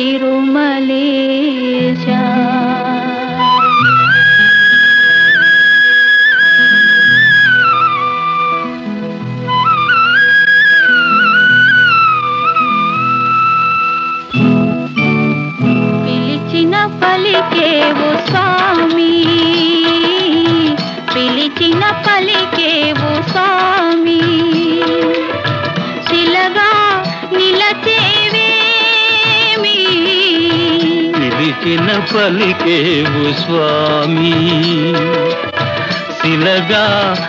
తిరుమలేశ పిలిచిన పలికేవు స్వామి పిలిచిన పలికేవు స్వామి శిలగా నిలచేవేమి పిలిచిన పలికేవు స్వామి శిలగా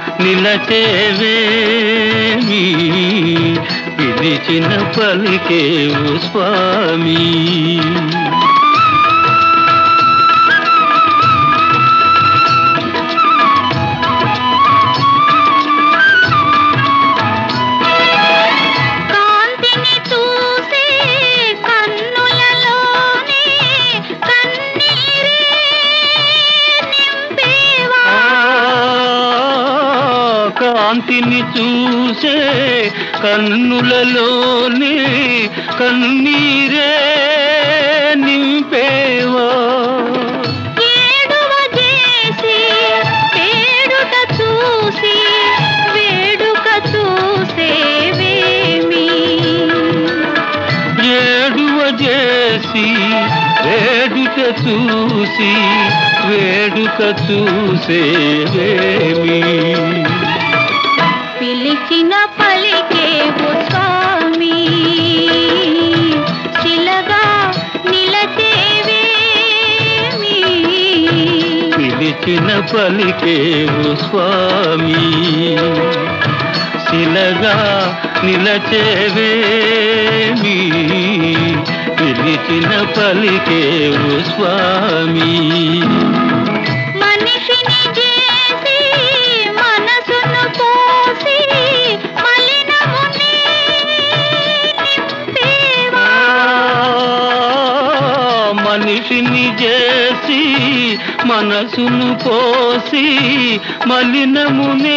నిలచేవేమి పిలిచిన పలికేవు స్వామి కాంతిని చూసే కన్నులలోనే కన్నీరే నింపేవా కాంతిని చూసే కన్నులలోనే కన్నీరే నింపేవా ఏడువ చేసి వేడుక చూసి వేడుక చూసేవేమి ఏడువ చేసి వేడుక చూసి వేడుక చూసేవేమి పిలిచిన పలికేవు స్వామి శిలగా నిలచేవేమి పిలిచిన పలికేవు స్వామి శిలగా నిలచేవేమి పిలిచిన పలికేవు స్వామి మనిషిని చేసి మనసును పోసి మలినముని నింపేవా మనిషిని చేసి మనసును పోసి మలినమునే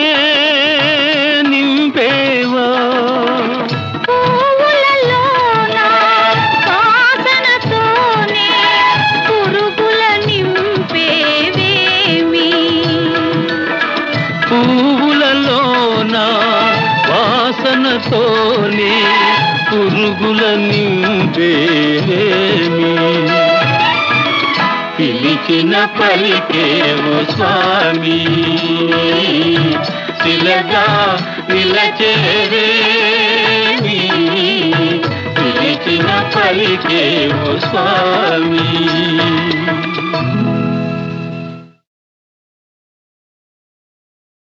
నింపేవా పువ్వులలోన వాసనతోనే పురుగుల నింపేవేమి పువ్వులలోన వాసనతోనే పురుగుల నింపేమి పిలిచిన పలికేవు స్వామి శిలగా నిలచేవేమి పిలిచిన పలికేవు స్వామి